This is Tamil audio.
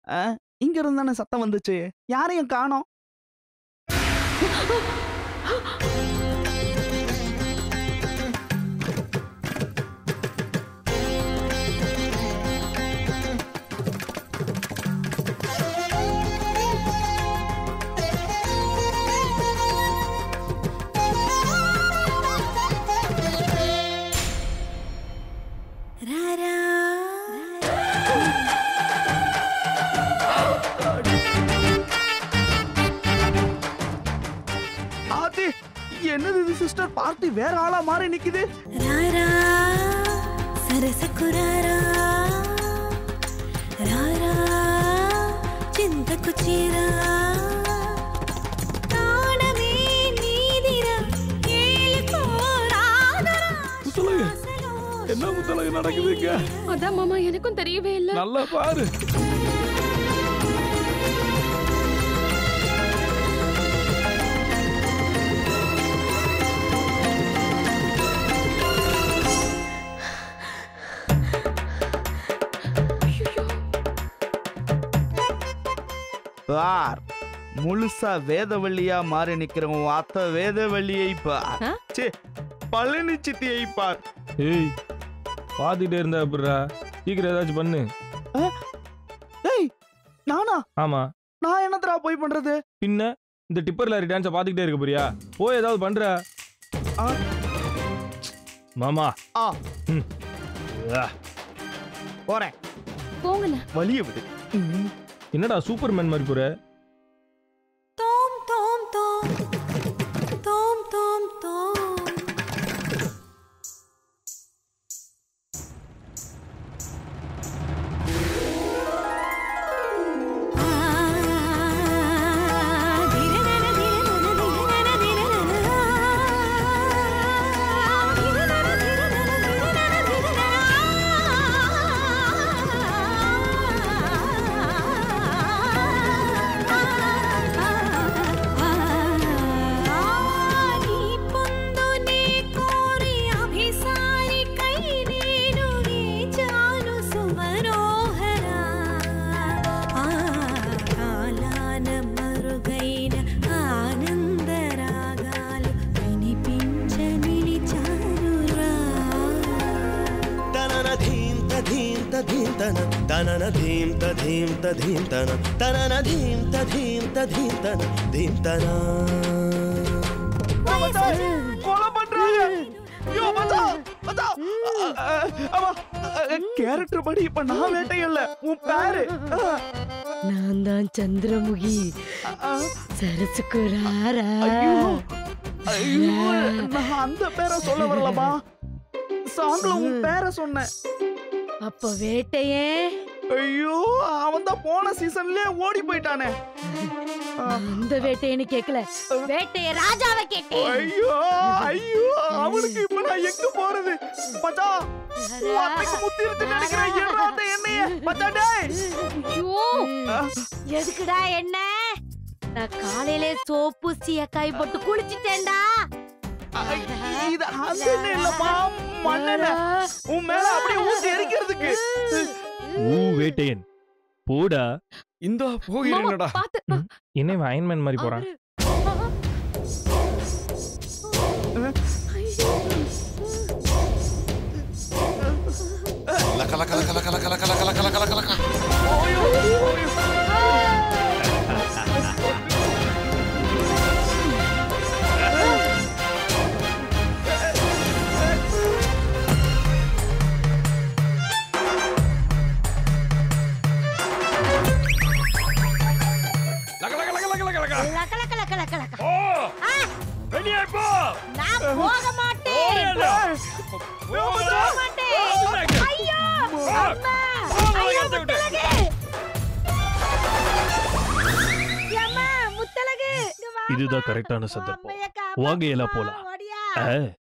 ஆ, இங்க இருந்து தானே சத்தம் வந்துச்சு யாரையும் காணோம் ஆத்தி என்னது இது சிஸ்டர் பார்ட்டி வேற ஆளா மாறி நிக்குது ராரா సరసకురారా రారా చింతకు చీరా ప్రాణమే నీదిరా ఏలుకోరాదరా சொல்லுங்க என்ன புத்தளவு நடக்குதுங்க அதான் மாமா எனக்கும் தெரியவே இல்ல நல்லா பாரு பார் முழுசா வேதவள்ளியா மாறி நிக்கிறவன் அத்த வேதவள்ளியை பார் ஆ? சே பழனி சித்தியை பார் ஏய் பாத்துட்டே இருந்தா எப்படிடா சீக்கிரம் ஏதாச்சும் பண்ணு டேய் நானா ஆமா நான் என்னத்தடா போய் பண்றது பின்ன இந்த டிப்பர் லாரி டான்ஸை பார்த்துக்கிட்டே இருக்க போறியா போய் ஏதாவது பண்ற ஆ. மாமா ஆ. ம். ஆ. போறேன் போங்கண்ணா வழிய விடு ம். என்னடா சூப்பர்மேன் மாதிரி போற தோம் தோம் தோம் தோம் தோம் தோம் ஆ திரனன திரனன திரனன திரனன திரனன திரனன திரனன నీ పొందునే కోరి అభిసారి కై నేను వేచాను సుమనోహర ఆ కాలాన మరుగైన ఆనంద రాగాలు వినిపించ నిలిచానురా తనన ధీం తధీం తధీం తన తనన ధీం తధీం తధీం తన తనన ధీం తధీం తధీం తన ధీం తనా கொலை பண்றாங்க ஐயோ மச்சான் மச்சான் கேரக்டர் படி இப்ப நான் வேட்டையல்ல உன் பேரு ஆ, நான் தான் சந்திரமுகி ஆ, சரசுக்கு ராரா ஐயோ ஐயோ நான் அந்த பேரை சொல்ல வரலமா சாங்ல உன் பேரை சொன்னேன் அப்ப வேட்டையே ஐயோ அவன் தான் போன சீசன்லயே ஓடி போயிட்டானே ஆ, அந்த வேட்டையன்னு கேக்கல வேட்டைய ராஜாவை கேட்டேன் ஐயோ ஐயோ அவனுக்கு இப்ப நான் எங்க போறது மச்சான் உன் அத்தைக்கு முத்திருச்சு நினைக்கிறேன் எறாத என்னைய மச்சான் டேய் ஐயோ ஆ, எதுக்குடா என்ன நான் காலையிலே சோப்பு சீயக்காய் போட்டு குளிச்சிட்டேன்டா ஐ, இது அது என்ன இல்லப்பா மண்ணெண்ணெய் உன் மேல அப்படியே ஊத்தி எரிக்கிறதுக்கு ஊ வேட்டையன் போடா இந்த மாமா பாத்து என்ன இவன் அயன்மேன் மாதிரி போறான் அவரு- లక లక లక లక లక లక లక లక లక లక லக லக லக லக லக லக லக்க, லக்க, லக்க, லக்க, லக்க. ஓ வெளியே போ நான் போக மாட்டேன் போக மாட்டேன் ஐயோ அம்மா ஐயோ முத்தலகு அம்மா முத்தலகு இங்க வா. இதுதான் கரெக்டான சந்தர்ப்பம். அம்மைய காப்பாத்து. வாங்க எல்லாம் போலாம். ஓடியா. ஆ